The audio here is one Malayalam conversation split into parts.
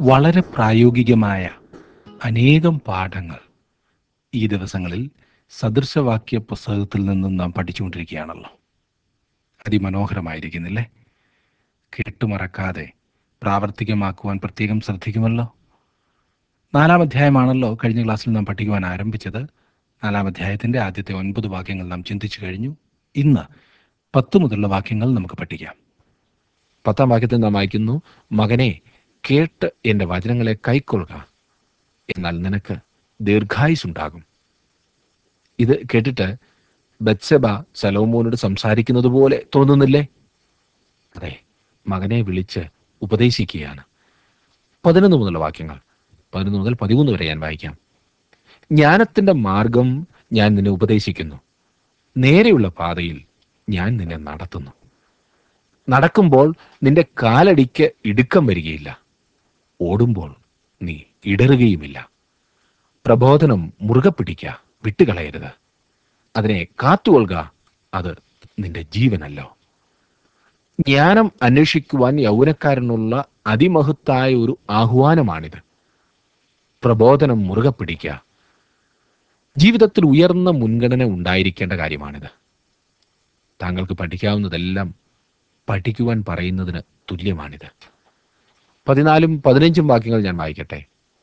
വളരെ പ്രായോഗികമായ അനേകം പാഠങ്ങൾ ഈ ദിവസങ്ങളിൽ സദൃശവാക്യ പുസ്തകത്തിൽ നിന്നും നാം പഠിച്ചുകൊണ്ടിരിക്കുകയാണല്ലോ അതിമനോഹരമായിരിക്കുന്നില്ലേ കേട്ടുമറക്കാതെ പ്രാവർത്തികമാക്കുവാൻ പ്രത്യേകം ശ്രദ്ധിക്കുമല്ലോ നാലാം അധ്യായമാണല്ലോ കഴിഞ്ഞ ക്ലാസ്സിൽ നാം പഠിക്കുവാൻ ആരംഭിച്ചത് നാലാം അധ്യായത്തിന്റെ ആദ്യത്തെ ഒൻപത് വാക്യങ്ങൾ നാം ചിന്തിച്ചു കഴിഞ്ഞു ഇന്ന് പത്ത് മുതലുള്ള വാക്യങ്ങൾ നമുക്ക് പഠിക്കാം പത്താം വാക്യത്തിൽ നാം വായിക്കുന്നു മകനെ കേട്ട് എൻ്റെ വചനങ്ങളെ കൈക്കൊള്ളുക എന്നാൽ നിനക്ക് ദീർഘായുസുണ്ടാകും ഇത് കേട്ടിട്ട് ബത്സബ സലോമോനോട് സംസാരിക്കുന്നത് പോലെ തോന്നുന്നില്ലേ അതെ മകനെ വിളിച്ച് ഉപദേശിക്കുകയാണ് പതിനൊന്ന് മുതലുള്ള വാക്യങ്ങൾ പതിനൊന്ന് മുതൽ പതിമൂന്ന് വരെ ഞാൻ വായിക്കാം ജ്ഞാനത്തിന്റെ മാർഗം ഞാൻ നിന്നെ ഉപദേശിക്കുന്നു നേരെയുള്ള പാതയിൽ ഞാൻ നിന്നെ നടത്തുന്നു നടക്കുമ്പോൾ നിന്റെ കാലടിക്ക് ഇടുക്കം വരികയില്ല ഓടുമ്പോൾ നീ ഇടറുകയുമില്ല പ്രബോധനം മുറുകെ പിടിക്കുക വിട്ടുകളയരുത് അതിനെ കാത്തുകൊള്ളുക അത് നിന്റെ ജീവനല്ലോ ജ്ഞാനം അന്വേഷിക്കുവാൻ യൗവനക്കാരനുള്ള അതിമഹത്തായ ഒരു ആഹ്വാനമാണിത് പ്രബോധനം മുറുകെ പിടിക്കുക ജീവിതത്തിൽ ഉയർന്ന മുൻഗണന ഉണ്ടായിരിക്കേണ്ട കാര്യമാണിത് താങ്കൾക്ക് പഠിക്കാവുന്നതെല്ലാം പഠിക്കുവാൻ പറയുന്നതിന് തുല്യമാണിത് പതിനാലും പതിനഞ്ചും വാക്യങ്ങൾ ഞാൻ വായിക്കട്ടെ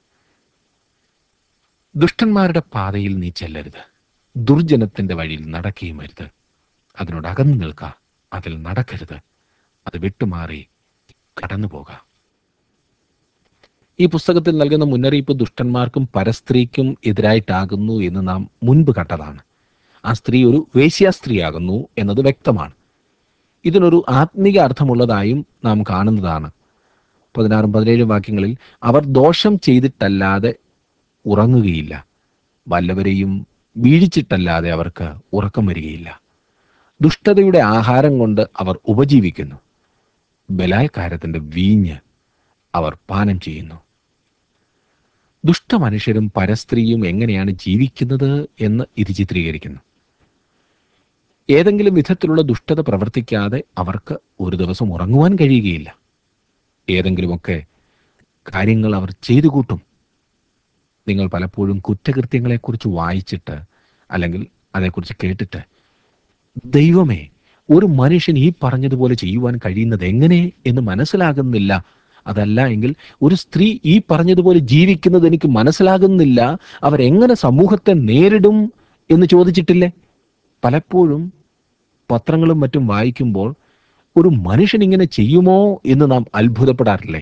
ദുഷ്ടന്മാരുടെ പാതയിൽ നീ ചെല്ലരുത് ദുർജനത്തിന്റെ വഴിയിൽ നടക്കുകയും അരുത് അതിനോട് അകന്നു നിൽക്ക അതിൽ നടക്കരുത് അത് വിട്ടുമാറി കടന്നു പോകാം ഈ പുസ്തകത്തിൽ നൽകുന്ന മുന്നറിയിപ്പ് ദുഷ്ടന്മാർക്കും പരസ്ത്രീക്കും എതിരായിട്ടാകുന്നു എന്ന് നാം മുൻപ് കണ്ടതാണ് ആ സ്ത്രീ ഒരു വേശ്യാ സ്ത്രീയാകുന്നു എന്നത് വ്യക്തമാണ് ഇതിനൊരു ആത്മീക അർത്ഥമുള്ളതായും നാം കാണുന്നതാണ് പതിനാറും പതിനേഴും വാക്യങ്ങളിൽ അവർ ദോഷം ചെയ്തിട്ടല്ലാതെ ഉറങ്ങുകയില്ല വല്ലവരെയും വീഴിച്ചിട്ടല്ലാതെ അവർക്ക് ഉറക്കം വരികയില്ല ദുഷ്ടതയുടെ ആഹാരം കൊണ്ട് അവർ ഉപജീവിക്കുന്നു ബലായക്കാരത്തിന്റെ വീഞ്ഞ് അവർ പാനം ചെയ്യുന്നു ദുഷ്ടമനുഷ്യരും പരസ്ത്രീയും എങ്ങനെയാണ് ജീവിക്കുന്നത് എന്ന് ഇത് ചിത്രീകരിക്കുന്നു ഏതെങ്കിലും വിധത്തിലുള്ള ദുഷ്ടത പ്രവർത്തിക്കാതെ അവർക്ക് ഒരു ദിവസം ഉറങ്ങുവാൻ കഴിയുകയില്ല ഏതെങ്കിലുമൊക്കെ കാര്യങ്ങൾ അവർ ചെയ്തു കൂട്ടും നിങ്ങൾ പലപ്പോഴും കുറ്റകൃത്യങ്ങളെക്കുറിച്ച് വായിച്ചിട്ട് അല്ലെങ്കിൽ അതേക്കുറിച്ച് കേട്ടിട്ട് ദൈവമേ ഒരു മനുഷ്യൻ ഈ പറഞ്ഞതുപോലെ ചെയ്യുവാൻ കഴിയുന്നത് എങ്ങനെ എന്ന് മനസ്സിലാകുന്നില്ല അതല്ല എങ്കിൽ ഒരു സ്ത്രീ ഈ പറഞ്ഞതുപോലെ ജീവിക്കുന്നത് എനിക്ക് മനസ്സിലാകുന്നില്ല അവരെങ്ങനെ സമൂഹത്തെ നേരിടും എന്ന് ചോദിച്ചിട്ടില്ലേ പലപ്പോഴും പത്രങ്ങളും മറ്റും വായിക്കുമ്പോൾ ഒരു മനുഷ്യൻ ഇങ്ങനെ ചെയ്യുമോ എന്ന് നാം അത്ഭുതപ്പെടാറില്ലേ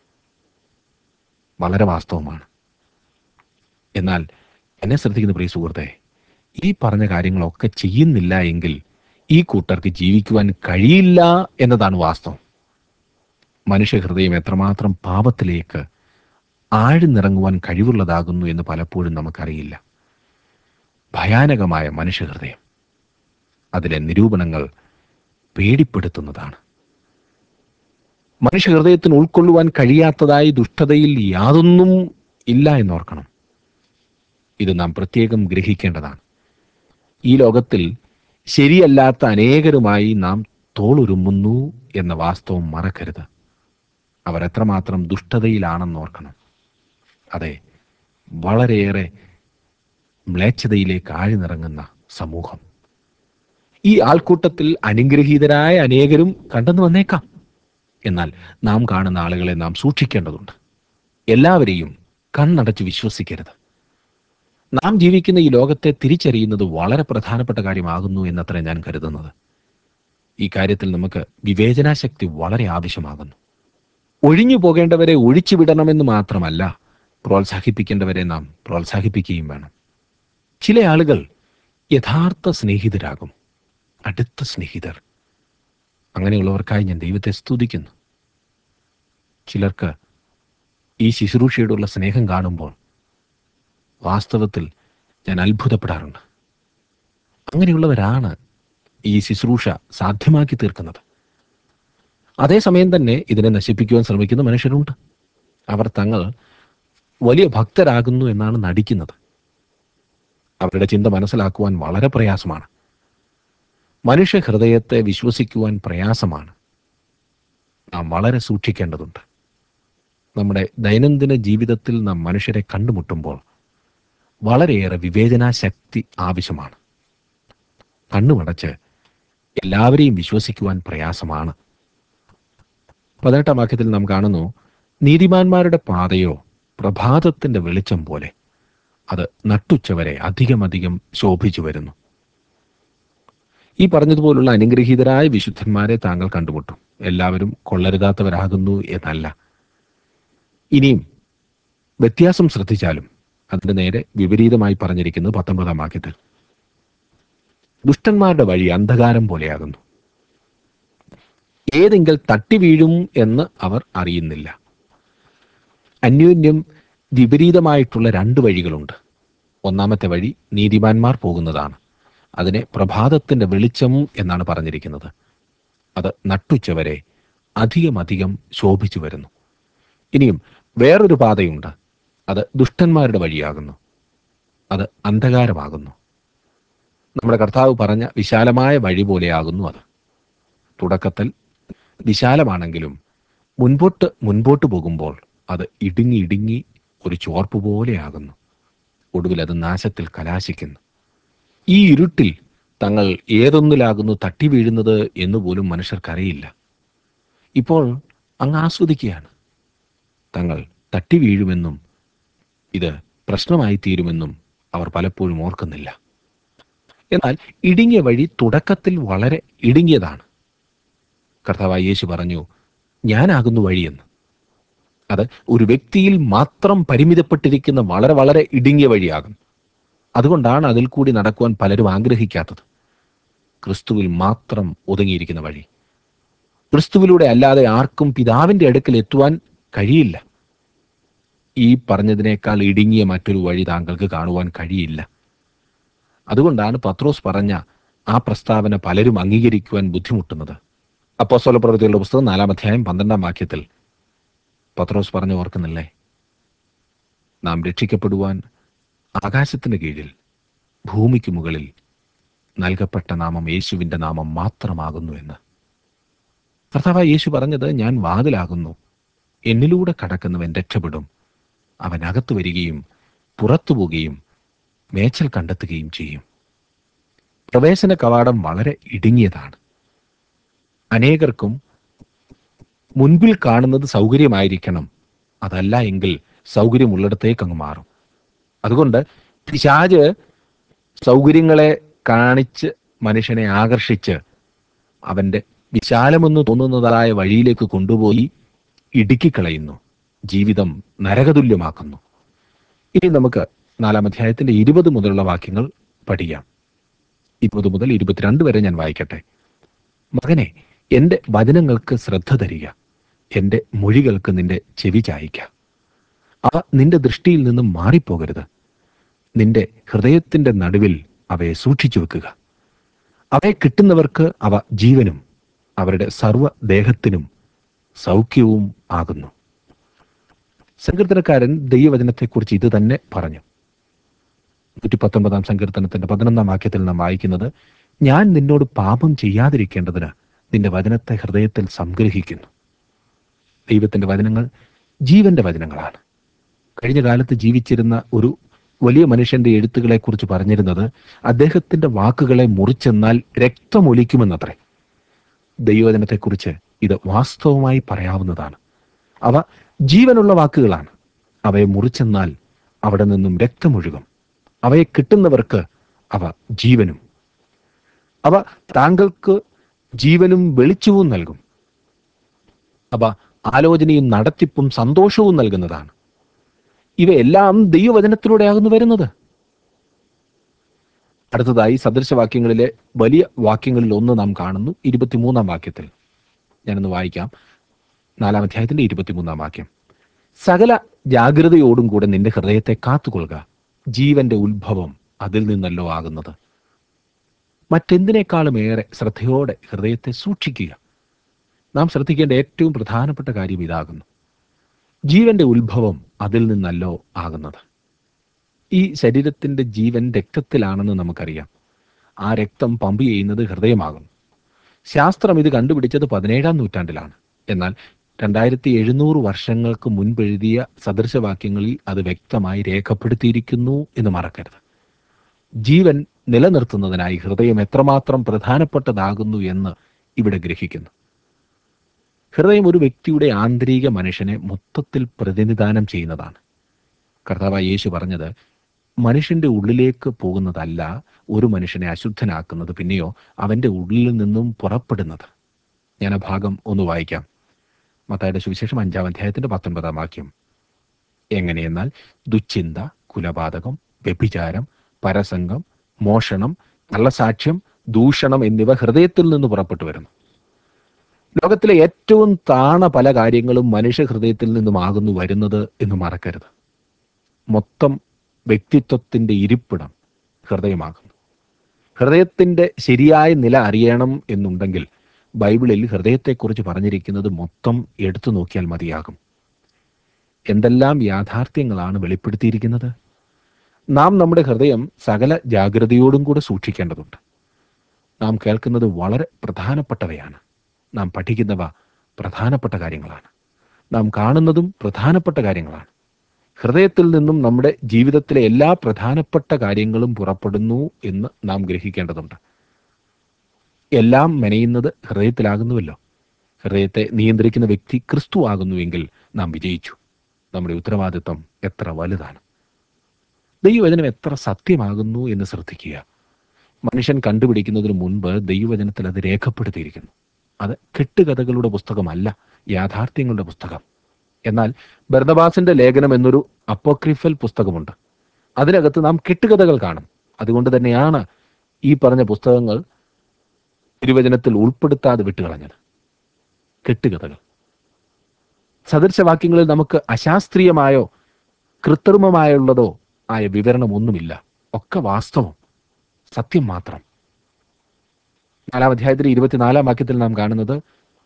വളരെ വാസ്തവമാണ് എന്നാൽ എന്നെ ശ്രദ്ധിക്കുന്ന പ്രിയ സുഹൃത്തെ ഈ പറഞ്ഞ കാര്യങ്ങളൊക്കെ ചെയ്യുന്നില്ല എങ്കിൽ ഈ കൂട്ടർക്ക് ജീവിക്കുവാൻ കഴിയില്ല എന്നതാണ് വാസ്തവം മനുഷ്യഹൃദയം എത്രമാത്രം പാപത്തിലേക്ക് ആഴ്ന്നിറങ്ങുവാൻ കഴിവുള്ളതാകുന്നു എന്ന് പലപ്പോഴും നമുക്കറിയില്ല ഭയാനകമായ മനുഷ്യഹൃദയം അതിലെ നിരൂപണങ്ങൾ പേടിപ്പെടുത്തുന്നതാണ് മനുഷ്യഹൃദയത്തിന് ഉൾക്കൊള്ളുവാൻ കഴിയാത്തതായി ദുഷ്ടതയിൽ യാതൊന്നും ഇല്ല എന്നോർക്കണം ഇത് നാം പ്രത്യേകം ഗ്രഹിക്കേണ്ടതാണ് ഈ ലോകത്തിൽ ശരിയല്ലാത്ത അനേകരുമായി നാം തോളുരുമ്മുന്നു എന്ന വാസ്തവം മറക്കരുത് അവർ എത്രമാത്രം ദുഷ്ടതയിലാണെന്ന് ഓർക്കണം അതെ വളരെയേറെ മ്ലേച്ഛതയിലേക്ക് ആഴ്ന്നിറങ്ങുന്ന സമൂഹം ഈ ആൾക്കൂട്ടത്തിൽ അനുഗ്രഹീതരായ അനേകരും കണ്ടെന്ന് വന്നേക്കാം എന്നാൽ നാം കാണുന്ന ആളുകളെ നാം സൂക്ഷിക്കേണ്ടതുണ്ട് എല്ലാവരെയും കണ്ണടച്ച് വിശ്വസിക്കരുത് നാം ജീവിക്കുന്ന ഈ ലോകത്തെ തിരിച്ചറിയുന്നത് വളരെ പ്രധാനപ്പെട്ട കാര്യമാകുന്നു എന്നത്ര ഞാൻ കരുതുന്നത് ഈ കാര്യത്തിൽ നമുക്ക് വിവേചനാശക്തി വളരെ ആവശ്യമാകുന്നു ഒഴിഞ്ഞു പോകേണ്ടവരെ ഒഴിച്ചുവിടണമെന്ന് മാത്രമല്ല പ്രോത്സാഹിപ്പിക്കേണ്ടവരെ നാം പ്രോത്സാഹിപ്പിക്കുകയും വേണം ചില ആളുകൾ യഥാർത്ഥ സ്നേഹിതരാകും അടുത്ത സ്നേഹിതർ അങ്ങനെയുള്ളവർക്കായി ഞാൻ ദൈവത്തെ സ്തുതിക്കുന്നു ചിലർക്ക് ഈ ശുശ്രൂഷയോടുള്ള സ്നേഹം കാണുമ്പോൾ വാസ്തവത്തിൽ ഞാൻ അത്ഭുതപ്പെടാറുണ്ട് അങ്ങനെയുള്ളവരാണ് ഈ ശുശ്രൂഷ സാധ്യമാക്കി തീർക്കുന്നത് അതേസമയം തന്നെ ഇതിനെ നശിപ്പിക്കുവാൻ ശ്രമിക്കുന്ന മനുഷ്യരുണ്ട് അവർ തങ്ങൾ വലിയ ഭക്തരാകുന്നു എന്നാണ് നടിക്കുന്നത് അവരുടെ ചിന്ത മനസ്സിലാക്കുവാൻ വളരെ പ്രയാസമാണ് മനുഷ്യ ഹൃദയത്തെ വിശ്വസിക്കുവാൻ പ്രയാസമാണ് നാം വളരെ സൂക്ഷിക്കേണ്ടതുണ്ട് നമ്മുടെ ദൈനംദിന ജീവിതത്തിൽ നാം മനുഷ്യരെ കണ്ടുമുട്ടുമ്പോൾ വളരെയേറെ വിവേചനാശക്തി ആവശ്യമാണ് കണ്ണുമടച്ച് എല്ലാവരെയും വിശ്വസിക്കുവാൻ പ്രയാസമാണ് പതിനെട്ടാം വാക്യത്തിൽ നാം കാണുന്നു നീതിമാന്മാരുടെ പാതയോ പ്രഭാതത്തിന്റെ വെളിച്ചം പോലെ അത് നട്ടുച്ചവരെ അധികമധികം ശോഭിച്ചു വരുന്നു ഈ പറഞ്ഞതുപോലുള്ള അനുഗ്രഹീതരായ വിശുദ്ധന്മാരെ താങ്കൾ കണ്ടുമുട്ടും എല്ലാവരും കൊള്ളരുതാത്തവരാകുന്നു എന്നല്ല ഇനിയും വ്യത്യാസം ശ്രദ്ധിച്ചാലും അതിന്റെ നേരെ വിപരീതമായി പറഞ്ഞിരിക്കുന്നത് പത്തൊമ്പതാം വാക്യത്തിൽ ദുഷ്ടന്മാരുടെ വഴി അന്ധകാരം പോലെയാകുന്നു ഏതെങ്കിൽ തട്ടി വീഴും എന്ന് അവർ അറിയുന്നില്ല അന്യോന്യം വിപരീതമായിട്ടുള്ള രണ്ട് വഴികളുണ്ട് ഒന്നാമത്തെ വഴി നീതിമാന്മാർ പോകുന്നതാണ് അതിനെ പ്രഭാതത്തിന്റെ വെളിച്ചം എന്നാണ് പറഞ്ഞിരിക്കുന്നത് അത് നട്ടുച്ചവരെ അധികമധികം ശോഭിച്ചു വരുന്നു ഇനിയും വേറൊരു പാതയുണ്ട് അത് ദുഷ്ടന്മാരുടെ വഴിയാകുന്നു അത് അന്ധകാരമാകുന്നു നമ്മുടെ കർത്താവ് പറഞ്ഞ വിശാലമായ വഴി പോലെയാകുന്നു അത് തുടക്കത്തിൽ വിശാലമാണെങ്കിലും മുൻപോട്ട് മുൻപോട്ട് പോകുമ്പോൾ അത് ഇടുങ്ങി ഇടുങ്ങി ഒരു ചോർപ്പ് പോലെയാകുന്നു ഒടുവിൽ അത് നാശത്തിൽ കലാശിക്കുന്നു ഈ ഇരുട്ടിൽ തങ്ങൾ ഏതൊന്നിലാകുന്നു തട്ടി വീഴുന്നത് എന്ന് പോലും മനുഷ്യർക്കറിയില്ല ഇപ്പോൾ അങ്ങ് ആസ്വദിക്കുകയാണ് തങ്ങൾ തട്ടി വീഴുമെന്നും ഇത് പ്രശ്നമായി തീരുമെന്നും അവർ പലപ്പോഴും ഓർക്കുന്നില്ല എന്നാൽ ഇടുങ്ങിയ വഴി തുടക്കത്തിൽ വളരെ ഇടുങ്ങിയതാണ് കർത്താവായ യേശു പറഞ്ഞു ഞാനാകുന്നു വഴിയെന്ന് അത് ഒരു വ്യക്തിയിൽ മാത്രം പരിമിതപ്പെട്ടിരിക്കുന്ന വളരെ വളരെ ഇടുങ്ങിയ വഴിയാകും അതുകൊണ്ടാണ് അതിൽ കൂടി നടക്കുവാൻ പലരും ആഗ്രഹിക്കാത്തത് ക്രിസ്തുവിൽ മാത്രം ഒതുങ്ങിയിരിക്കുന്ന വഴി ക്രിസ്തുവിലൂടെ അല്ലാതെ ആർക്കും പിതാവിന്റെ അടുക്കൽ എത്തുവാൻ കഴിയില്ല ഈ പറഞ്ഞതിനേക്കാൾ ഇടുങ്ങിയ മറ്റൊരു വഴി താങ്കൾക്ക് കാണുവാൻ കഴിയില്ല അതുകൊണ്ടാണ് പത്രോസ് പറഞ്ഞ ആ പ്രസ്താവന പലരും അംഗീകരിക്കുവാൻ ബുദ്ധിമുട്ടുന്നത് അപ്പോസ്തല പ്രവൃത്തികളുടെ പുസ്തകം നാലാം അധ്യായം പന്ത്രണ്ടാം വാക്യത്തിൽ പത്രോസ് പറഞ്ഞു ഓർക്കുന്നില്ലേ നാം രക്ഷിക്കപ്പെടുവാൻ ആകാശത്തിന് കീഴിൽ ഭൂമിക്ക് മുകളിൽ നൽകപ്പെട്ട നാമം യേശുവിന്റെ നാമം മാത്രമാകുന്നു എന്ന് കർത്താവായ യേശു പറഞ്ഞത് ഞാൻ വാതിലാകുന്നു എന്നിലൂടെ കടക്കുന്നവൻ രക്ഷപ്പെടും അവൻ അകത്തു വരികയും പുറത്തു പോവുകയും മേച്ചൽ കണ്ടെത്തുകയും ചെയ്യും പ്രവേശന കവാടം വളരെ ഇടുങ്ങിയതാണ് അനേകർക്കും മുൻപിൽ കാണുന്നത് സൗകര്യമായിരിക്കണം അതല്ല എങ്കിൽ സൗകര്യമുള്ളിടത്തേക്ക് അങ്ങ് മാറും അതുകൊണ്ട് പിശാജ് സൗകര്യങ്ങളെ കാണിച്ച് മനുഷ്യനെ ആകർഷിച്ച് അവന്റെ വിശാലമെന്ന് തോന്നുന്നതായ വഴിയിലേക്ക് കൊണ്ടുപോയി ഇടുക്കിക്കളയുന്നു ജീവിതം നരകതുല്യമാക്കുന്നു ഇനി നമുക്ക് നാലാം അധ്യായത്തിന്റെ ഇരുപത് മുതലുള്ള വാക്യങ്ങൾ പഠിക്കാം ഇരുപത് മുതൽ ഇരുപത്തിരണ്ട് വരെ ഞാൻ വായിക്കട്ടെ മകനെ എൻ്റെ വചനങ്ങൾക്ക് ശ്രദ്ധ തരിക എൻ്റെ മൊഴികൾക്ക് നിന്റെ ചെവി ചായിക്ക അവ നിന്റെ ദൃഷ്ടിയിൽ നിന്നും മാറിപ്പോകരുത് നിന്റെ ഹൃദയത്തിന്റെ നടുവിൽ അവയെ സൂക്ഷിച്ചു വെക്കുക അവയെ കിട്ടുന്നവർക്ക് അവ ജീവനും അവരുടെ സർവ്വദേഹത്തിനും സൗഖ്യവും ആകുന്നു സങ്കീർത്തനക്കാരൻ ദൈവവചനത്തെക്കുറിച്ച് ഇത് തന്നെ പറഞ്ഞു നൂറ്റി പത്തൊമ്പതാം സങ്കീർത്തനത്തിന്റെ പതിനൊന്നാം വാക്യത്തിൽ നാം വായിക്കുന്നത് ഞാൻ നിന്നോട് പാപം ചെയ്യാതിരിക്കേണ്ടതിന് നിന്റെ വചനത്തെ ഹൃദയത്തിൽ സംഗ്രഹിക്കുന്നു ദൈവത്തിന്റെ വചനങ്ങൾ ജീവന്റെ വചനങ്ങളാണ് കഴിഞ്ഞ കാലത്ത് ജീവിച്ചിരുന്ന ഒരു വലിയ മനുഷ്യന്റെ എഴുത്തുകളെ കുറിച്ച് പറഞ്ഞിരുന്നത് അദ്ദേഹത്തിന്റെ വാക്കുകളെ മുറിച്ചെന്നാൽ രക്തമൊലിക്കുമെന്നത്രേ ദൈവവചനത്തെക്കുറിച്ച് ഇത് വാസ്തവമായി പറയാവുന്നതാണ് അവ ജീവനുള്ള വാക്കുകളാണ് അവയെ മുറിച്ചെന്നാൽ അവിടെ നിന്നും രക്തമൊഴുകും അവയെ കിട്ടുന്നവർക്ക് അവ ജീവനും അവ താങ്കൾക്ക് ജീവനും വെളിച്ചവും നൽകും അവ ആലോചനയും നടത്തിപ്പും സന്തോഷവും നൽകുന്നതാണ് ഇവയെല്ലാം ദൈവവചനത്തിലൂടെയാകുന്നു വരുന്നത് അടുത്തതായി സദൃശവാക്യങ്ങളിലെ വലിയ വാക്യങ്ങളിൽ ഒന്ന് നാം കാണുന്നു ഇരുപത്തിമൂന്നാം വാക്യത്തിൽ ഞാനൊന്ന് വായിക്കാം നാലാം അധ്യായത്തിന്റെ ഇരുപത്തിമൂന്നാം വാക്യം സകല ജാഗ്രതയോടും കൂടെ നിന്റെ ഹൃദയത്തെ കാത്തുകൊള്ളുക ജീവന്റെ ഉത്ഭവം അതിൽ നിന്നല്ലോ ആകുന്നത് മറ്റെന്തിനേക്കാളും ഏറെ ശ്രദ്ധയോടെ ഹൃദയത്തെ സൂക്ഷിക്കുക നാം ശ്രദ്ധിക്കേണ്ട ഏറ്റവും പ്രധാനപ്പെട്ട കാര്യം ഇതാകുന്നു ജീവന്റെ ഉത്ഭവം അതിൽ നിന്നല്ലോ ആകുന്നത് ഈ ശരീരത്തിന്റെ ജീവൻ രക്തത്തിലാണെന്ന് നമുക്കറിയാം ആ രക്തം പമ്പ് ചെയ്യുന്നത് ഹൃദയമാകുന്നു ശാസ്ത്രം ഇത് കണ്ടുപിടിച്ചത് പതിനേഴാം നൂറ്റാണ്ടിലാണ് എന്നാൽ രണ്ടായിരത്തി എഴുന്നൂറ് വർഷങ്ങൾക്ക് മുൻപെഴുതിയ സദൃശവാക്യങ്ങളിൽ അത് വ്യക്തമായി രേഖപ്പെടുത്തിയിരിക്കുന്നു എന്ന് മറക്കരുത് ജീവൻ നിലനിർത്തുന്നതിനായി ഹൃദയം എത്രമാത്രം പ്രധാനപ്പെട്ടതാകുന്നു എന്ന് ഇവിടെ ഗ്രഹിക്കുന്നു ഹൃദയം ഒരു വ്യക്തിയുടെ ആന്തരിക മനുഷ്യനെ മൊത്തത്തിൽ പ്രതിനിധാനം ചെയ്യുന്നതാണ് കർത്താവായ യേശു പറഞ്ഞത് മനുഷ്യന്റെ ഉള്ളിലേക്ക് പോകുന്നതല്ല ഒരു മനുഷ്യനെ അശുദ്ധനാക്കുന്നത് പിന്നെയോ അവന്റെ ഉള്ളിൽ നിന്നും പുറപ്പെടുന്നത് ഞാൻ ആ ഭാഗം ഒന്ന് വായിക്കാം മത്തായുടെ സുവിശേഷം അഞ്ചാം അധ്യായത്തിന്റെ പത്തൊൻപതാം വാക്യം എങ്ങനെയെന്നാൽ ദുശ്ചിന്ത കുലപാതകം വ്യഭിചാരം പരസംഗം മോഷണം കള്ളസാക്ഷ്യം ദൂഷണം എന്നിവ ഹൃദയത്തിൽ നിന്ന് പുറപ്പെട്ടു വരുന്നു ലോകത്തിലെ ഏറ്റവും താണ പല കാര്യങ്ങളും മനുഷ്യ ഹൃദയത്തിൽ നിന്നുമാകുന്നു വരുന്നത് എന്ന് മറക്കരുത് മൊത്തം വ്യക്തിത്വത്തിന്റെ ഇരിപ്പിടം ഹൃദയമാകുന്നു ഹൃദയത്തിന്റെ ശരിയായ നില അറിയണം എന്നുണ്ടെങ്കിൽ ബൈബിളിൽ ഹൃദയത്തെക്കുറിച്ച് പറഞ്ഞിരിക്കുന്നത് മൊത്തം എടുത്തു നോക്കിയാൽ മതിയാകും എന്തെല്ലാം യാഥാർത്ഥ്യങ്ങളാണ് വെളിപ്പെടുത്തിയിരിക്കുന്നത് നാം നമ്മുടെ ഹൃദയം സകല ജാഗ്രതയോടും കൂടെ സൂക്ഷിക്കേണ്ടതുണ്ട് നാം കേൾക്കുന്നത് വളരെ പ്രധാനപ്പെട്ടവയാണ് നാം പഠിക്കുന്നവ പ്രധാനപ്പെട്ട കാര്യങ്ങളാണ് നാം കാണുന്നതും പ്രധാനപ്പെട്ട കാര്യങ്ങളാണ് ഹൃദയത്തിൽ നിന്നും നമ്മുടെ ജീവിതത്തിലെ എല്ലാ പ്രധാനപ്പെട്ട കാര്യങ്ങളും പുറപ്പെടുന്നു എന്ന് നാം ഗ്രഹിക്കേണ്ടതുണ്ട് എല്ലാം മെനയുന്നത് ഹൃദയത്തിലാകുന്നുവല്ലോ ഹൃദയത്തെ നിയന്ത്രിക്കുന്ന വ്യക്തി ക്രിസ്തു ആകുന്നുവെങ്കിൽ നാം വിജയിച്ചു നമ്മുടെ ഉത്തരവാദിത്വം എത്ര വലുതാണ് ദൈവവചനം എത്ര സത്യമാകുന്നു എന്ന് ശ്രദ്ധിക്കുക മനുഷ്യൻ കണ്ടുപിടിക്കുന്നതിന് മുൻപ് ദൈവവചനത്തിൽ അത് രേഖപ്പെടുത്തിയിരിക്കുന്നു അത് കെട്ടുകഥകളുടെ പുസ്തകമല്ല യാഥാർത്ഥ്യങ്ങളുടെ പുസ്തകം എന്നാൽ ബർദബാസിന്റെ ലേഖനം എന്നൊരു അപ്പോക്രിഫൽ പുസ്തകമുണ്ട് അതിനകത്ത് നാം കെട്ടുകഥകൾ കാണും അതുകൊണ്ട് തന്നെയാണ് ഈ പറഞ്ഞ പുസ്തകങ്ങൾ തിരുവചനത്തിൽ ഉൾപ്പെടുത്താതെ വിട്ടുകളഞ്ഞത് കെട്ടുകഥകൾ സദൃശവാക്യങ്ങളിൽ നമുക്ക് അശാസ്ത്രീയമായോ കൃത്രിമമായുള്ളതോ ആയ വിവരണമൊന്നുമില്ല ഒക്കെ വാസ്തവം സത്യം മാത്രം നാലാം അധ്യായത്തിലെ ഇരുപത്തിനാലാം വാക്യത്തിൽ നാം കാണുന്നത്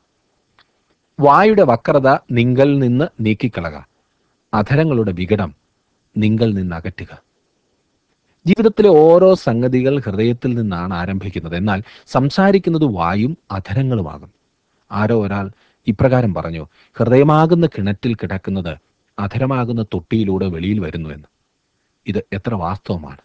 വായുടെ വക്രത നിങ്ങൾ നിന്ന് നീക്കിക്കളക അധരങ്ങളുടെ വികടം നിങ്ങൾ നിന്ന് അകറ്റുക ജീവിതത്തിലെ ഓരോ സംഗതികൾ ഹൃദയത്തിൽ നിന്നാണ് ആരംഭിക്കുന്നത് എന്നാൽ സംസാരിക്കുന്നത് വായും അധരങ്ങളുമാകും ആരോ ഒരാൾ ഇപ്രകാരം പറഞ്ഞു ഹൃദയമാകുന്ന കിണറ്റിൽ കിടക്കുന്നത് അധരമാകുന്ന തൊട്ടിയിലൂടെ വെളിയിൽ വരുന്നു എന്ന് ഇത് എത്ര വാസ്തവമാണ്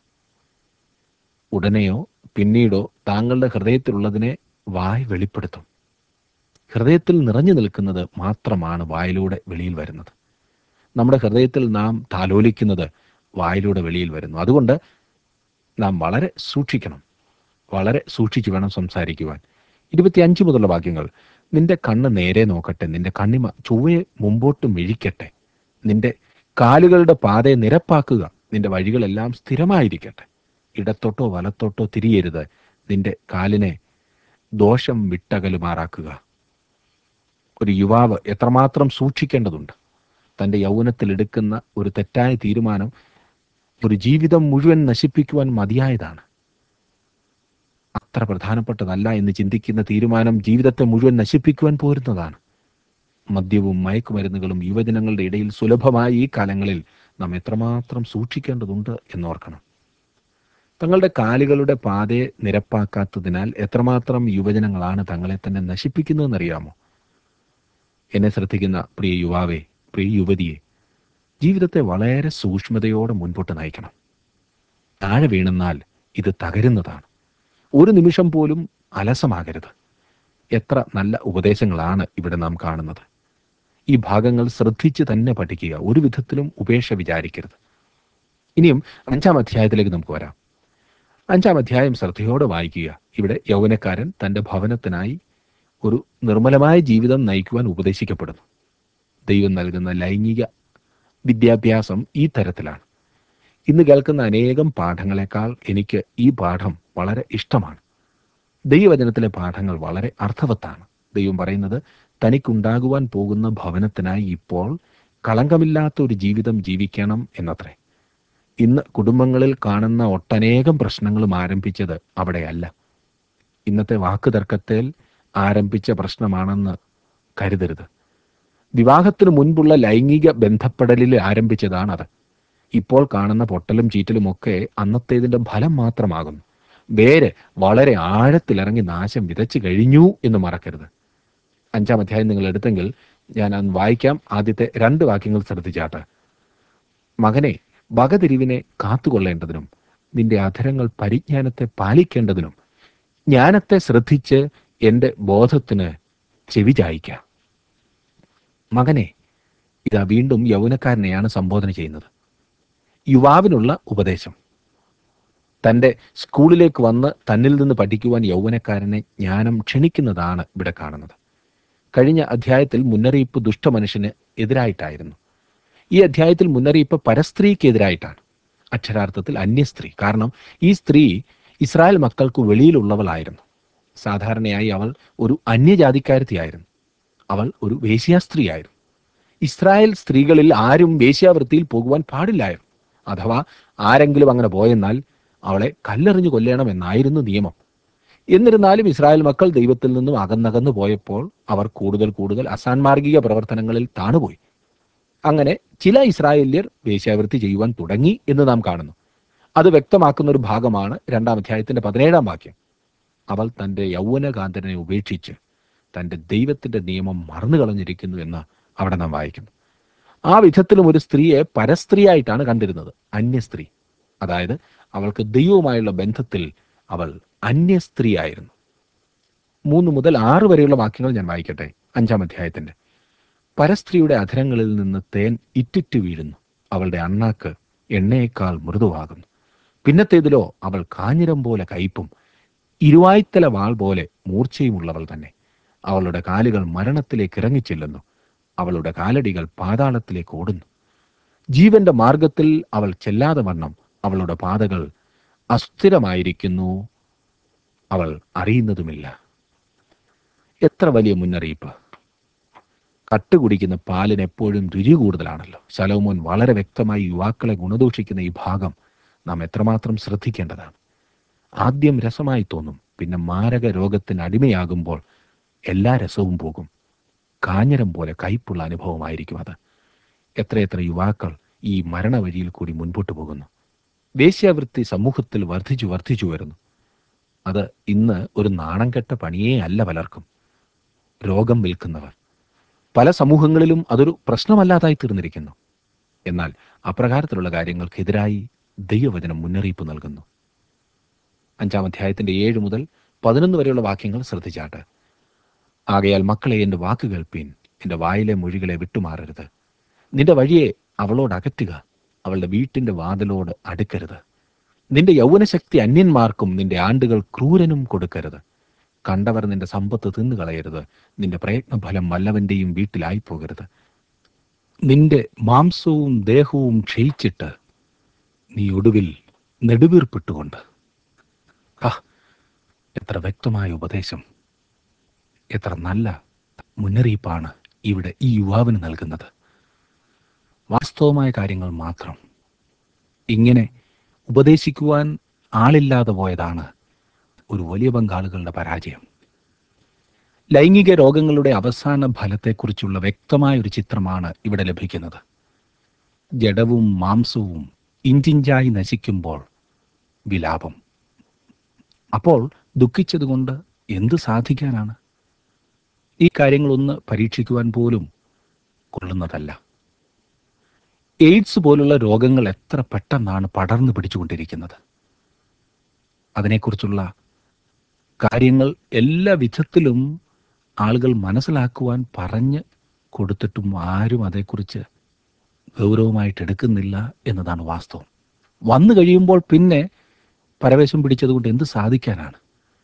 ഉടനെയോ പിന്നീടോ താങ്കളുടെ ഹൃദയത്തിലുള്ളതിനെ വായ് വെളിപ്പെടുത്തും ഹൃദയത്തിൽ നിറഞ്ഞു നിൽക്കുന്നത് മാത്രമാണ് വായിലൂടെ വെളിയിൽ വരുന്നത് നമ്മുടെ ഹൃദയത്തിൽ നാം താലോലിക്കുന്നത് വായിലൂടെ വെളിയിൽ വരുന്നു അതുകൊണ്ട് നാം വളരെ സൂക്ഷിക്കണം വളരെ സൂക്ഷിച്ചു വേണം സംസാരിക്കുവാൻ ഇരുപത്തിയഞ്ച് മുതലുള്ള വാക്യങ്ങൾ നിന്റെ കണ്ണ് നേരെ നോക്കട്ടെ നിന്റെ കണ്ണിമ ചൊവ്വയെ മുമ്പോട്ട് മിഴിക്കട്ടെ നിന്റെ കാലുകളുടെ പാതയെ നിരപ്പാക്കുക നിന്റെ വഴികളെല്ലാം സ്ഥിരമായിരിക്കട്ടെ ഇടത്തോട്ടോ വലത്തോട്ടോ തിരിയരുത് നിന്റെ കാലിനെ ദോഷം വിട്ടകലുമാറാക്കുക ഒരു യുവാവ് എത്രമാത്രം സൂക്ഷിക്കേണ്ടതുണ്ട് തൻ്റെ യൗവനത്തിൽ എടുക്കുന്ന ഒരു തെറ്റായ തീരുമാനം ഒരു ജീവിതം മുഴുവൻ നശിപ്പിക്കുവാൻ മതിയായതാണ് അത്ര പ്രധാനപ്പെട്ടതല്ല എന്ന് ചിന്തിക്കുന്ന തീരുമാനം ജീവിതത്തെ മുഴുവൻ നശിപ്പിക്കുവാൻ പോരുന്നതാണ് മദ്യവും മയക്കുമരുന്നുകളും യുവജനങ്ങളുടെ ഇടയിൽ സുലഭമായ ഈ കാലങ്ങളിൽ നാം എത്രമാത്രം സൂക്ഷിക്കേണ്ടതുണ്ട് എന്നോർക്കണം തങ്ങളുടെ കാലുകളുടെ പാതയെ നിരപ്പാക്കാത്തതിനാൽ എത്രമാത്രം യുവജനങ്ങളാണ് തങ്ങളെ തന്നെ നശിപ്പിക്കുന്നതെന്നറിയാമോ എന്നെ ശ്രദ്ധിക്കുന്ന പ്രിയ യുവാവെ പ്രിയ യുവതിയെ ജീവിതത്തെ വളരെ സൂക്ഷ്മതയോടെ മുൻപോട്ട് നയിക്കണം താഴെ വീണെന്നാൽ ഇത് തകരുന്നതാണ് ഒരു നിമിഷം പോലും അലസമാകരുത് എത്ര നല്ല ഉപദേശങ്ങളാണ് ഇവിടെ നാം കാണുന്നത് ഈ ഭാഗങ്ങൾ ശ്രദ്ധിച്ച് തന്നെ പഠിക്കുക ഒരു വിധത്തിലും ഉപേക്ഷ വിചാരിക്കരുത് ഇനിയും അഞ്ചാം അധ്യായത്തിലേക്ക് നമുക്ക് വരാം അഞ്ചാം അധ്യായം ശ്രദ്ധയോടെ വായിക്കുക ഇവിടെ യൗവനക്കാരൻ തൻ്റെ ഭവനത്തിനായി ഒരു നിർമ്മലമായ ജീവിതം നയിക്കുവാൻ ഉപദേശിക്കപ്പെടുന്നു ദൈവം നൽകുന്ന ലൈംഗിക വിദ്യാഭ്യാസം ഈ തരത്തിലാണ് ഇന്ന് കേൾക്കുന്ന അനേകം പാഠങ്ങളെക്കാൾ എനിക്ക് ഈ പാഠം വളരെ ഇഷ്ടമാണ് ദൈവവചനത്തിലെ പാഠങ്ങൾ വളരെ അർത്ഥവത്താണ് ദൈവം പറയുന്നത് തനിക്കുണ്ടാകുവാൻ പോകുന്ന ഭവനത്തിനായി ഇപ്പോൾ കളങ്കമില്ലാത്ത ഒരു ജീവിതം ജീവിക്കണം എന്നത്രേ ഇന്ന് കുടുംബങ്ങളിൽ കാണുന്ന ഒട്ടനേകം പ്രശ്നങ്ങളും ആരംഭിച്ചത് അവിടെയല്ല ഇന്നത്തെ വാക്കുതർക്കത്തിൽ ആരംഭിച്ച പ്രശ്നമാണെന്ന് കരുതരുത് വിവാഹത്തിന് മുൻപുള്ള ലൈംഗിക ബന്ധപ്പെടലിൽ ആരംഭിച്ചതാണത് ഇപ്പോൾ കാണുന്ന പൊട്ടലും ചീറ്റലും ഒക്കെ അന്നത്തേതിന്റെ ഫലം മാത്രമാകുന്നു വേര് വളരെ ആഴത്തിലിറങ്ങി നാശം വിതച്ചു കഴിഞ്ഞു എന്ന് മറക്കരുത് അഞ്ചാം അധ്യായം നിങ്ങൾ എടുത്തെങ്കിൽ ഞാൻ അന്ന് വായിക്കാം ആദ്യത്തെ രണ്ട് വാക്യങ്ങൾ ശ്രദ്ധിച്ചാട്ട് മകനെ വകതിരിവിനെ കാത്തുകൊള്ളേണ്ടതിനും നിന്റെ അധരങ്ങൾ പരിജ്ഞാനത്തെ പാലിക്കേണ്ടതിനും ജ്ഞാനത്തെ ശ്രദ്ധിച്ച് എൻ്റെ ബോധത്തിന് ചെവി ചായ്ക്ക മകനെ ഇതാ വീണ്ടും യൗവനക്കാരനെയാണ് സംബോധന ചെയ്യുന്നത് യുവാവിനുള്ള ഉപദേശം തൻ്റെ സ്കൂളിലേക്ക് വന്ന് തന്നിൽ നിന്ന് പഠിക്കുവാൻ യൗവനക്കാരനെ ജ്ഞാനം ക്ഷണിക്കുന്നതാണ് ഇവിടെ കാണുന്നത് കഴിഞ്ഞ അധ്യായത്തിൽ മുന്നറിയിപ്പ് ദുഷ്ടമനുഷ്യന് എതിരായിട്ടായിരുന്നു ഈ അധ്യായത്തിൽ മുന്നറിയിപ്പ് പരസ്ത്രീക്ക് എതിരായിട്ടാണ് അക്ഷരാർത്ഥത്തിൽ അന്യസ്ത്രീ കാരണം ഈ സ്ത്രീ ഇസ്രായേൽ മക്കൾക്ക് വെളിയിലുള്ളവളായിരുന്നു സാധാരണയായി അവൾ ഒരു അന്യജാതിക്കാരത്തിയായിരുന്നു അവൾ ഒരു വേശ്യാസ്ത്രീയായിരുന്നു ഇസ്രായേൽ സ്ത്രീകളിൽ ആരും വേശ്യാവൃത്തിയിൽ പോകുവാൻ പാടില്ലായിരുന്നു അഥവാ ആരെങ്കിലും അങ്ങനെ പോയെന്നാൽ അവളെ കല്ലെറിഞ്ഞു കൊല്ലണമെന്നായിരുന്നു നിയമം എന്നിരുന്നാലും ഇസ്രായേൽ മക്കൾ ദൈവത്തിൽ നിന്നും അകന്നകന്നു പോയപ്പോൾ അവർ കൂടുതൽ കൂടുതൽ അസാൻമാർഗിക പ്രവർത്തനങ്ങളിൽ താണുപോയി അങ്ങനെ ചില ഇസ്രായേല്യർ വേശ്യാവൃത്തി ചെയ്യുവാൻ തുടങ്ങി എന്ന് നാം കാണുന്നു അത് വ്യക്തമാക്കുന്ന ഒരു ഭാഗമാണ് രണ്ടാം അധ്യായത്തിന്റെ പതിനേഴാം വാക്യം അവൾ തന്റെ യൗവനകാന്തനെ ഉപേക്ഷിച്ച് തന്റെ ദൈവത്തിന്റെ നിയമം മറന്നു കളഞ്ഞിരിക്കുന്നു എന്ന് അവിടെ നാം വായിക്കുന്നു ആ വിധത്തിലും ഒരു സ്ത്രീയെ പരസ്ത്രീയായിട്ടാണ് കണ്ടിരുന്നത് അന്യസ്ത്രീ അതായത് അവൾക്ക് ദൈവവുമായുള്ള ബന്ധത്തിൽ അവൾ അന്യസ്ത്രീയായിരുന്നു മൂന്ന് മുതൽ ആറ് വരെയുള്ള വാക്യങ്ങൾ ഞാൻ വായിക്കട്ടെ അഞ്ചാം അധ്യായത്തിന്റെ പരസ്ത്രീയുടെ അധരങ്ങളിൽ നിന്ന് തേൻ ഇറ്റിറ്റ് വീഴുന്നു അവളുടെ അണ്ണാക്ക് എണ്ണയേക്കാൾ മൃദുവാകുന്നു പിന്നത്തേതിലോ അവൾ കാഞ്ഞിരം പോലെ കയ്പും ഇരുവായ്ത്തല വാൾ പോലെ മൂർച്ചയുമുള്ളവൾ തന്നെ അവളുടെ കാലുകൾ മരണത്തിലേക്ക് ഇറങ്ങിച്ചെല്ലുന്നു അവളുടെ കാലടികൾ പാതാളത്തിലേക്ക് ഓടുന്നു ജീവന്റെ മാർഗത്തിൽ അവൾ ചെല്ലാതെ വണ്ണം അവളുടെ പാതകൾ അസ്ഥിരമായിരിക്കുന്നു അവൾ അറിയുന്നതുമില്ല എത്ര വലിയ മുന്നറിയിപ്പ് കട്ടുകുടിക്കുന്ന പാലിന് എപ്പോഴും രുചി കൂടുതലാണല്ലോ ശലോമോൻ വളരെ വ്യക്തമായി യുവാക്കളെ ഗുണദോഷിക്കുന്ന ഈ ഭാഗം നാം എത്രമാത്രം ശ്രദ്ധിക്കേണ്ടതാണ് ആദ്യം രസമായി തോന്നും പിന്നെ മാരക രോഗത്തിന് അടിമയാകുമ്പോൾ എല്ലാ രസവും പോകും കാഞ്ഞിരം പോലെ കയ്പുള്ള അനുഭവമായിരിക്കും അത് എത്രയെത്ര യുവാക്കൾ ഈ മരണവഴിയിൽ കൂടി മുൻപോട്ട് പോകുന്നു വേശ്യാവൃത്തി സമൂഹത്തിൽ വർദ്ധിച്ചു വർദ്ധിച്ചു വരുന്നു അത് ഇന്ന് ഒരു നാണം കെട്ട പണിയേ അല്ല പലർക്കും രോഗം വിൽക്കുന്നവർ പല സമൂഹങ്ങളിലും അതൊരു പ്രശ്നമല്ലാതായി തീർന്നിരിക്കുന്നു എന്നാൽ അപ്രകാരത്തിലുള്ള കാര്യങ്ങൾക്കെതിരായി ദൈവവചനം മുന്നറിയിപ്പ് നൽകുന്നു അഞ്ചാം അധ്യായത്തിന്റെ ഏഴ് മുതൽ പതിനൊന്ന് വരെയുള്ള വാക്യങ്ങൾ ശ്രദ്ധിച്ചാട്ട് ആകയാൽ മക്കളെ എൻ്റെ വാക്ക് കേൾപ്പീൻ എൻ്റെ വായിലെ മൊഴികളെ വിട്ടുമാറരുത് നിന്റെ വഴിയെ അവളോട് അകറ്റുക അവളുടെ വീട്ടിന്റെ വാതിലോട് അടുക്കരുത് നിന്റെ യൗവനശക്തി അന്യന്മാർക്കും നിന്റെ ആണ്ടുകൾ ക്രൂരനും കൊടുക്കരുത് കണ്ടവർ നിന്റെ സമ്പത്ത് തിന്നുകളയരുത് നിന്റെ പ്രയത്നഫലം വല്ലവന്റെയും വീട്ടിലായി പോകരുത് നിന്റെ മാംസവും ദേഹവും ക്ഷയിച്ചിട്ട് നീ ഒടുവിൽ നെടുവീർപ്പിട്ടുകൊണ്ട് ആ എത്ര വ്യക്തമായ ഉപദേശം എത്ര നല്ല മുന്നറിയിപ്പാണ് ഇവിടെ ഈ യുവാവിന് നൽകുന്നത് വാസ്തവമായ കാര്യങ്ങൾ മാത്രം ഇങ്ങനെ ഉപദേശിക്കുവാൻ ആളില്ലാതെ പോയതാണ് ഒരു വലിയ പങ്കാളുകളുടെ പരാജയം ലൈംഗിക രോഗങ്ങളുടെ അവസാന ഫലത്തെക്കുറിച്ചുള്ള വ്യക്തമായ ഒരു ചിത്രമാണ് ഇവിടെ ലഭിക്കുന്നത് ജഡവും മാംസവും ഇഞ്ചിഞ്ചായി നശിക്കുമ്പോൾ വിലാപം അപ്പോൾ ദുഃഖിച്ചതുകൊണ്ട് എന്ത് സാധിക്കാനാണ് ഈ കാര്യങ്ങളൊന്ന് പരീക്ഷിക്കുവാൻ പോലും കൊള്ളുന്നതല്ല എയ്ഡ്സ് പോലുള്ള രോഗങ്ങൾ എത്ര പെട്ടെന്നാണ് പടർന്നു പിടിച്ചുകൊണ്ടിരിക്കുന്നത് അതിനെക്കുറിച്ചുള്ള കാര്യങ്ങൾ എല്ലാ വിധത്തിലും ആളുകൾ മനസ്സിലാക്കുവാൻ പറഞ്ഞ് കൊടുത്തിട്ടും ആരും അതേക്കുറിച്ച് ഗൗരവമായിട്ട് എടുക്കുന്നില്ല എന്നതാണ് വാസ്തവം വന്നു കഴിയുമ്പോൾ പിന്നെ പരവേശം പിടിച്ചതുകൊണ്ട് എന്ത് സാധിക്കാനാണ്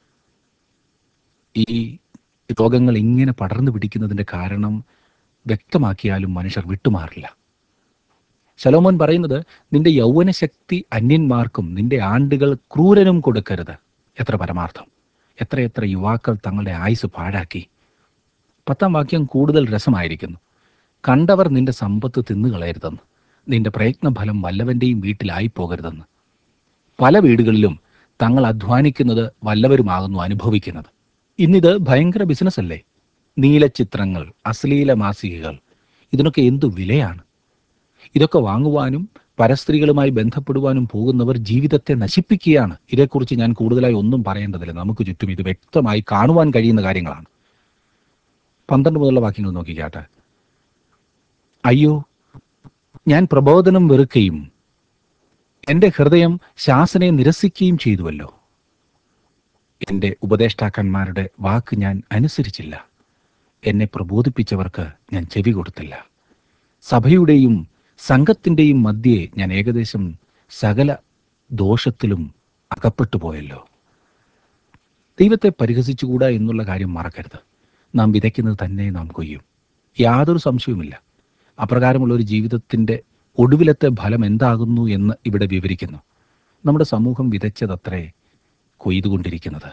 ഈ രോഗങ്ങൾ ഇങ്ങനെ പടർന്നു പിടിക്കുന്നതിൻ്റെ കാരണം വ്യക്തമാക്കിയാലും മനുഷ്യർ വിട്ടുമാറില്ല ശലോമോൻ പറയുന്നത് നിന്റെ യൗവനശക്തി അന്യന്മാർക്കും നിന്റെ ആണ്ടുകൾ ക്രൂരനും കൊടുക്കരുത് എത്ര പരമാർത്ഥം എത്രയെത്ര യുവാക്കൾ തങ്ങളുടെ ആയുസ് പാഴാക്കി പത്താം വാക്യം കൂടുതൽ രസമായിരിക്കുന്നു കണ്ടവർ നിന്റെ സമ്പത്ത് തിന്നുകളയരുതെന്ന് നിന്റെ പ്രയത്നഫലം വല്ലവന്റെയും വീട്ടിലായി പോകരുതെന്ന് പല വീടുകളിലും തങ്ങൾ അധ്വാനിക്കുന്നത് വല്ലവരുമാകുന്നു അനുഭവിക്കുന്നത് ഇന്നിത് ഭയങ്കര ബിസിനസ് അല്ലേ നീലച്ചിത്രങ്ങൾ അശ്ലീല മാസികകൾ ഇതിനൊക്കെ എന്തു വിലയാണ് ഇതൊക്കെ വാങ്ങുവാനും പരസ്ത്രീകളുമായി ബന്ധപ്പെടുവാനും പോകുന്നവർ ജീവിതത്തെ നശിപ്പിക്കുകയാണ് ഇതേക്കുറിച്ച് ഞാൻ കൂടുതലായി ഒന്നും പറയേണ്ടതില്ല നമുക്ക് ചുറ്റും ഇത് വ്യക്തമായി കാണുവാൻ കഴിയുന്ന കാര്യങ്ങളാണ് പന്ത്രണ്ട് മുതലുള്ള വാക്യങ്ങൾ നോക്കിക്കാട്ടെ അയ്യോ ഞാൻ പ്രബോധനം വെറുക്കുകയും എൻ്റെ ഹൃദയം ശാസനയെ നിരസിക്കുകയും ചെയ്തുവല്ലോ എൻ്റെ ഉപദേഷ്ടാക്കന്മാരുടെ വാക്ക് ഞാൻ അനുസരിച്ചില്ല എന്നെ പ്രബോധിപ്പിച്ചവർക്ക് ഞാൻ ചെവി കൊടുത്തില്ല സഭയുടെയും സംഘത്തിൻ്റെയും മധ്യേ ഞാൻ ഏകദേശം സകല ദോഷത്തിലും അകപ്പെട്ടു പോയല്ലോ ദൈവത്തെ പരിഹസിച്ചുകൂടാ എന്നുള്ള കാര്യം മറക്കരുത് നാം വിതയ്ക്കുന്നത് തന്നെ നാം കൊയ്യും യാതൊരു സംശയവുമില്ല അപ്രകാരമുള്ള ഒരു ജീവിതത്തിൻ്റെ ഒടുവിലത്തെ ഫലം എന്താകുന്നു എന്ന് ഇവിടെ വിവരിക്കുന്നു നമ്മുടെ സമൂഹം വിതച്ചതത്രേ കൊയ്തുകൊണ്ടിരിക്കുന്നത്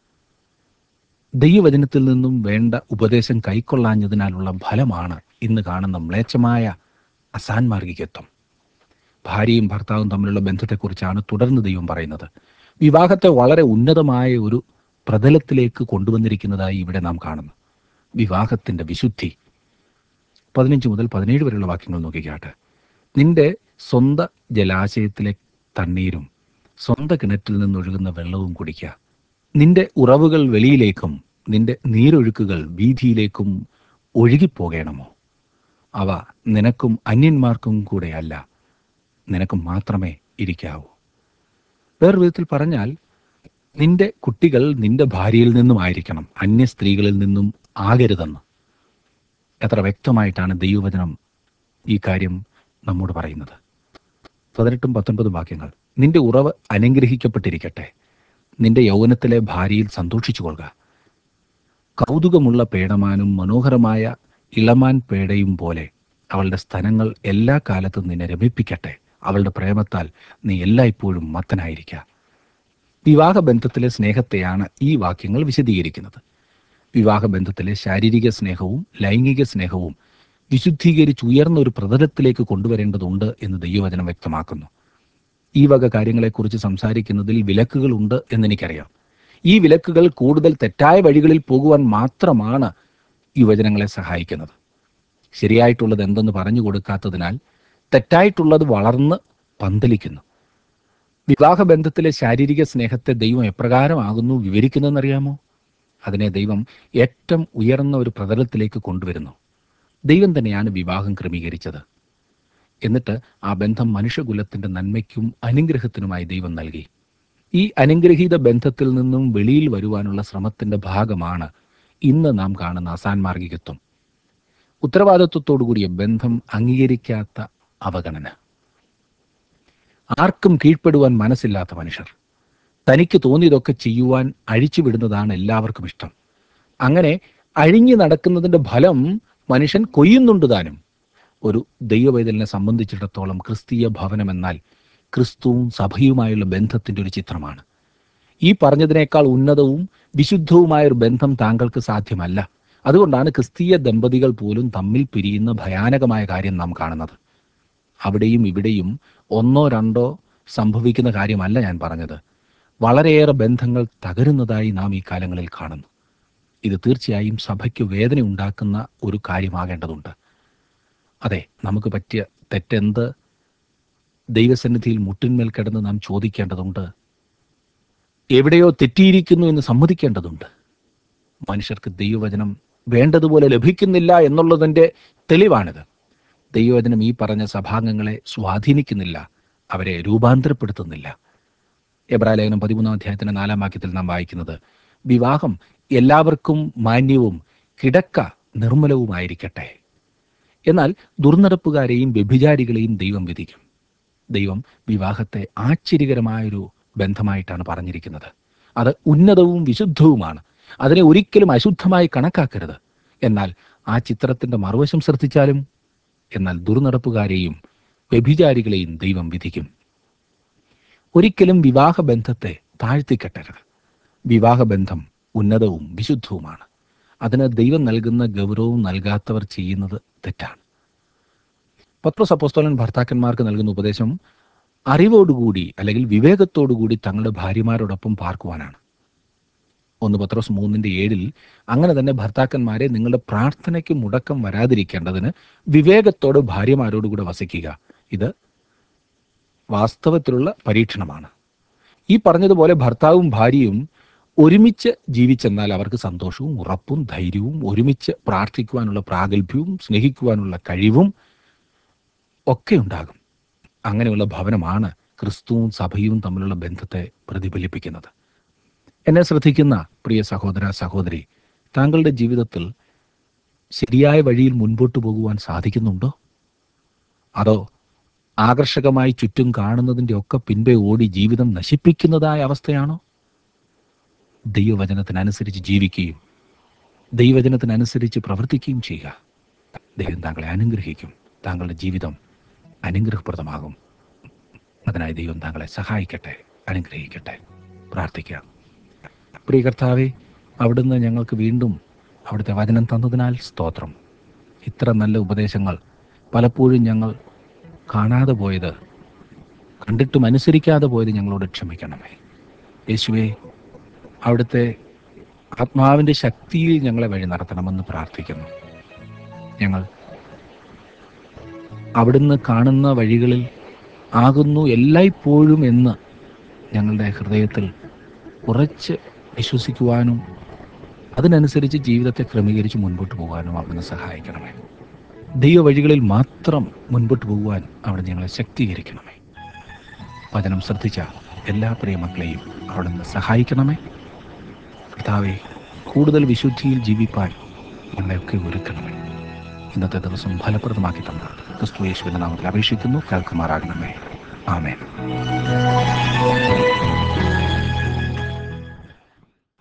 ദൈവവചനത്തിൽ നിന്നും വേണ്ട ഉപദേശം കൈക്കൊള്ളാഞ്ഞതിനാലുള്ള ഫലമാണ് ഇന്ന് കാണുന്ന മ്ലേച്ഛമായ അസാൻമാർഗികത്വം ഭാര്യയും ഭർത്താവും തമ്മിലുള്ള ബന്ധത്തെക്കുറിച്ചാണ് തുടർന്ന് ദൈവം പറയുന്നത് വിവാഹത്തെ വളരെ ഉന്നതമായ ഒരു പ്രതലത്തിലേക്ക് കൊണ്ടുവന്നിരിക്കുന്നതായി ഇവിടെ നാം കാണുന്നു വിവാഹത്തിന്റെ വിശുദ്ധി പതിനഞ്ച് മുതൽ പതിനേഴ് വരെയുള്ള വാക്യങ്ങൾ നോക്കിക്കാട്ടെ നിന്റെ സ്വന്ത ജലാശയത്തിലെ തണ്ണീരും സ്വന്തം കിണറ്റിൽ നിന്നൊഴുകുന്ന വെള്ളവും കുടിക്കുക നിന്റെ ഉറവുകൾ വെളിയിലേക്കും നിന്റെ നീരൊഴുക്കുകൾ വീതിയിലേക്കും ഒഴുകിപ്പോകണമോ അവ നിനക്കും അന്യന്മാർക്കും കൂടെ അല്ല നിനക്ക് മാത്രമേ ഇരിക്കാവൂ വേറൊരു വിധത്തിൽ പറഞ്ഞാൽ നിന്റെ കുട്ടികൾ നിന്റെ ഭാര്യയിൽ നിന്നും ആയിരിക്കണം അന്യ സ്ത്രീകളിൽ നിന്നും ആകരുതെന്ന് എത്ര വ്യക്തമായിട്ടാണ് ദൈവവചനം ഈ കാര്യം നമ്മോട് പറയുന്നത് പതിനെട്ടും പത്തൊൻപതും വാക്യങ്ങൾ നിന്റെ ഉറവ് അനുഗ്രഹിക്കപ്പെട്ടിരിക്കട്ടെ നിന്റെ യൗവനത്തിലെ ഭാര്യയിൽ സന്തോഷിച്ചു കൊള്ളുക കൗതുകമുള്ള പേടമാനും മനോഹരമായ ഇളമാൻ പേടയും പോലെ അവളുടെ സ്ഥലങ്ങൾ എല്ലാ കാലത്തും നിന്നെ രമിപ്പിക്കട്ടെ അവളുടെ പ്രേമത്താൽ നീ എല്ലായ്പ്പോഴും മത്തനായിരിക്കുക വിവാഹബന്ധത്തിലെ സ്നേഹത്തെയാണ് ഈ വാക്യങ്ങൾ വിശദീകരിക്കുന്നത് വിവാഹബന്ധത്തിലെ ശാരീരിക സ്നേഹവും ലൈംഗിക സ്നേഹവും വിശുദ്ധീകരിച്ച് ഉയർന്ന ഒരു പ്രതലത്തിലേക്ക് കൊണ്ടുവരേണ്ടതുണ്ട് എന്ന് ദൈവവചനം വ്യക്തമാക്കുന്നു ഈ വക കാര്യങ്ങളെക്കുറിച്ച് സംസാരിക്കുന്നതിൽ വിലക്കുകളുണ്ട് എന്നെനിക്കറിയാം ഈ വിലക്കുകൾ കൂടുതൽ തെറ്റായ വഴികളിൽ പോകുവാൻ മാത്രമാണ് യുവജനങ്ങളെ സഹായിക്കുന്നത് ശരിയായിട്ടുള്ളത് എന്തെന്ന് പറഞ്ഞു കൊടുക്കാത്തതിനാൽ തെറ്റായിട്ടുള്ളത് വളർന്ന് പന്തലിക്കുന്നു വിവാഹബന്ധത്തിലെ ശാരീരിക സ്നേഹത്തെ ദൈവം എപ്രകാരമാകുന്നു വിവരിക്കുന്നതെന്നറിയാമോ അതിനെ ദൈവം ഏറ്റവും ഉയർന്ന ഒരു പ്രതലത്തിലേക്ക് കൊണ്ടുവരുന്നു ദൈവം തന്നെയാണ് വിവാഹം ക്രമീകരിച്ചത് എന്നിട്ട് ആ ബന്ധം മനുഷ്യകുലത്തിന്റെ നന്മയ്ക്കും അനുഗ്രഹത്തിനുമായി ദൈവം നൽകി ഈ അനുഗ്രഹീത ബന്ധത്തിൽ നിന്നും വെളിയിൽ വരുവാനുള്ള ശ്രമത്തിന്റെ ഭാഗമാണ് ഇന്ന് നാം കാണുന്ന അസാൻമാർഗികത്വം ഉത്തരവാദിത്വത്തോടുകൂടിയ ബന്ധം അംഗീകരിക്കാത്ത അവഗണന ആർക്കും കീഴ്പ്പെടുവാൻ മനസ്സില്ലാത്ത മനുഷ്യർ തനിക്ക് തോന്നിയതൊക്കെ ചെയ്യുവാൻ അഴിച്ചുവിടുന്നതാണ് എല്ലാവർക്കും ഇഷ്ടം അങ്ങനെ അഴിഞ്ഞു നടക്കുന്നതിന്റെ ഫലം മനുഷ്യൻ കൊയ്യുന്നുണ്ട് താനും ഒരു ദൈവവേദലിനെ സംബന്ധിച്ചിടത്തോളം ക്രിസ്തീയ ഭവനം എന്നാൽ ക്രിസ്തുവും സഭയുമായുള്ള ബന്ധത്തിന്റെ ഒരു ചിത്രമാണ് ഈ പറഞ്ഞതിനേക്കാൾ ഉന്നതവും വിശുദ്ധവുമായ ഒരു ബന്ധം താങ്കൾക്ക് സാധ്യമല്ല അതുകൊണ്ടാണ് ക്രിസ്തീയ ദമ്പതികൾ പോലും തമ്മിൽ പിരിയുന്ന ഭയാനകമായ കാര്യം നാം കാണുന്നത് അവിടെയും ഇവിടെയും ഒന്നോ രണ്ടോ സംഭവിക്കുന്ന കാര്യമല്ല ഞാൻ പറഞ്ഞത് വളരെയേറെ ബന്ധങ്ങൾ തകരുന്നതായി നാം ഈ കാലങ്ങളിൽ കാണുന്നു ഇത് തീർച്ചയായും സഭയ്ക്ക് വേദന ഉണ്ടാക്കുന്ന ഒരു കാര്യമാകേണ്ടതുണ്ട് അതെ നമുക്ക് പറ്റിയ തെറ്റെന്ത് ദൈവസന്നിധിയിൽ മുട്ടിന്മേൽ കിടന്ന് നാം ചോദിക്കേണ്ടതുണ്ട് എവിടെയോ തെറ്റിയിരിക്കുന്നു എന്ന് സമ്മതിക്കേണ്ടതുണ്ട് മനുഷ്യർക്ക് ദൈവവചനം വേണ്ടതുപോലെ ലഭിക്കുന്നില്ല എന്നുള്ളതിൻ്റെ തെളിവാണിത് ദൈവവചനം ഈ പറഞ്ഞ സഭാംഗങ്ങളെ സ്വാധീനിക്കുന്നില്ല അവരെ രൂപാന്തരപ്പെടുത്തുന്നില്ല എബ്രാലേഖനം പതിമൂന്നാം അധ്യായത്തിന്റെ നാലാം വാക്യത്തിൽ നാം വായിക്കുന്നത് വിവാഹം എല്ലാവർക്കും മാന്യവും കിടക്ക നിർമ്മലവുമായിരിക്കട്ടെ എന്നാൽ ദുർനടപ്പുകാരെയും വ്യഭിചാരികളെയും ദൈവം വിധിക്കും ദൈവം വിവാഹത്തെ ആശ്ചര്യകരമായൊരു ബന്ധമായിട്ടാണ് പറഞ്ഞിരിക്കുന്നത് അത് ഉന്നതവും വിശുദ്ധവുമാണ് അതിനെ ഒരിക്കലും അശുദ്ധമായി കണക്കാക്കരുത് എന്നാൽ ആ ചിത്രത്തിന്റെ മറുവശം ശ്രദ്ധിച്ചാലും എന്നാൽ ദുർനടപ്പുകാരെയും വ്യഭിചാരികളെയും ദൈവം വിധിക്കും ഒരിക്കലും വിവാഹബന്ധത്തെ താഴ്ത്തിക്കെട്ടരുത് വിവാഹബന്ധം ഉന്നതവും വിശുദ്ധവുമാണ് അതിന് ദൈവം നൽകുന്ന ഗൗരവവും നൽകാത്തവർ ചെയ്യുന്നത് തെറ്റാണ് പത്രോസ് അപ്പോസ്തോലൻ ഭർത്താക്കന്മാർക്ക് നൽകുന്ന ഉപദേശം അറിവോടുകൂടി അല്ലെങ്കിൽ വിവേകത്തോടുകൂടി തങ്ങളുടെ ഭാര്യമാരോടൊപ്പം പാർക്കുവാനാണ് ഒന്ന് പത്രോസ് മൂന്നിന്റെ ഏഴിൽ അങ്ങനെ തന്നെ ഭർത്താക്കന്മാരെ നിങ്ങളുടെ പ്രാർത്ഥനയ്ക്ക് മുടക്കം വരാതിരിക്കേണ്ടതിന് വിവേകത്തോട് ഭാര്യമാരോടുകൂടെ വസിക്കുക ഇത് വാസ്തവത്തിലുള്ള പരീക്ഷണമാണ് ഈ പറഞ്ഞതുപോലെ ഭർത്താവും ഭാര്യയും ഒരുമിച്ച് ജീവിച്ചെന്നാൽ അവർക്ക് സന്തോഷവും ഉറപ്പും ധൈര്യവും ഒരുമിച്ച് പ്രാർത്ഥിക്കുവാനുള്ള പ്രാഗൽഭ്യവും സ്നേഹിക്കുവാനുള്ള കഴിവും ഒക്കെ ഉണ്ടാകും അങ്ങനെയുള്ള ഭവനമാണ് ക്രിസ്തുവും സഭയും തമ്മിലുള്ള ബന്ധത്തെ പ്രതിഫലിപ്പിക്കുന്നത് എന്നെ ശ്രദ്ധിക്കുന്ന പ്രിയ സഹോദര സഹോദരി താങ്കളുടെ ജീവിതത്തിൽ ശരിയായ വഴിയിൽ മുൻപോട്ട് പോകുവാൻ സാധിക്കുന്നുണ്ടോ അതോ ആകർഷകമായി ചുറ്റും കാണുന്നതിൻ്റെ ഒക്കെ പിൻപേ ഓടി ജീവിതം നശിപ്പിക്കുന്നതായ അവസ്ഥയാണോ ദൈവവചനത്തിനനുസരിച്ച് ജീവിക്കുകയും ദൈവവചനത്തിനനുസരിച്ച് പ്രവർത്തിക്കുകയും ചെയ്യുക ദൈവം താങ്കളെ അനുഗ്രഹിക്കും താങ്കളുടെ ജീവിതം അനുഗ്രഹപ്രദമാകും അതിനായി ദൈവം താങ്കളെ സഹായിക്കട്ടെ അനുഗ്രഹിക്കട്ടെ പ്രാർത്ഥിക്കാം പ്രിയ കർത്താവെ അവിടുന്ന് ഞങ്ങൾക്ക് വീണ്ടും അവിടുത്തെ വചനം തന്നതിനാൽ സ്തോത്രം ഇത്ര നല്ല ഉപദേശങ്ങൾ പലപ്പോഴും ഞങ്ങൾ കാണാതെ പോയത് കണ്ടിട്ടും അനുസരിക്കാതെ പോയത് ഞങ്ങളോട് ക്ഷമിക്കണമേ യേശുവെ അവിടുത്തെ ആത്മാവിൻ്റെ ശക്തിയിൽ ഞങ്ങളെ വഴി നടത്തണമെന്ന് പ്രാർത്ഥിക്കുന്നു ഞങ്ങൾ അവിടുന്ന് കാണുന്ന വഴികളിൽ ആകുന്നു എല്ലായ്പ്പോഴും എന്ന് ഞങ്ങളുടെ ഹൃദയത്തിൽ ഉറച്ച് വിശ്വസിക്കുവാനും അതിനനുസരിച്ച് ജീവിതത്തെ ക്രമീകരിച്ച് മുൻപോട്ട് പോകാനും അവിടുന്ന് സഹായിക്കണമേ ദൈവ വഴികളിൽ മാത്രം മുൻപോട്ട് പോകുവാൻ അവിടെ ഞങ്ങളെ ശക്തീകരിക്കണമേ വചനം ശ്രദ്ധിച്ച എല്ലാ പ്രിയ മക്കളെയും അവിടുന്ന് സഹായിക്കണമേ കർത്താവെ കൂടുതൽ വിശുദ്ധിയിൽ ജീവിപ്പാൻ ഞങ്ങളെയൊക്കെ ഒരുക്കണമേ ഇന്നത്തെ ദിവസം ഫലപ്രദമാക്കി തന്ന ക്രിസ്തു യേശുവിന്റെ നാമത്തിൽ അപേക്ഷിക്കുന്നു കേൾക്കുമാറാകണമേ ആമേൻ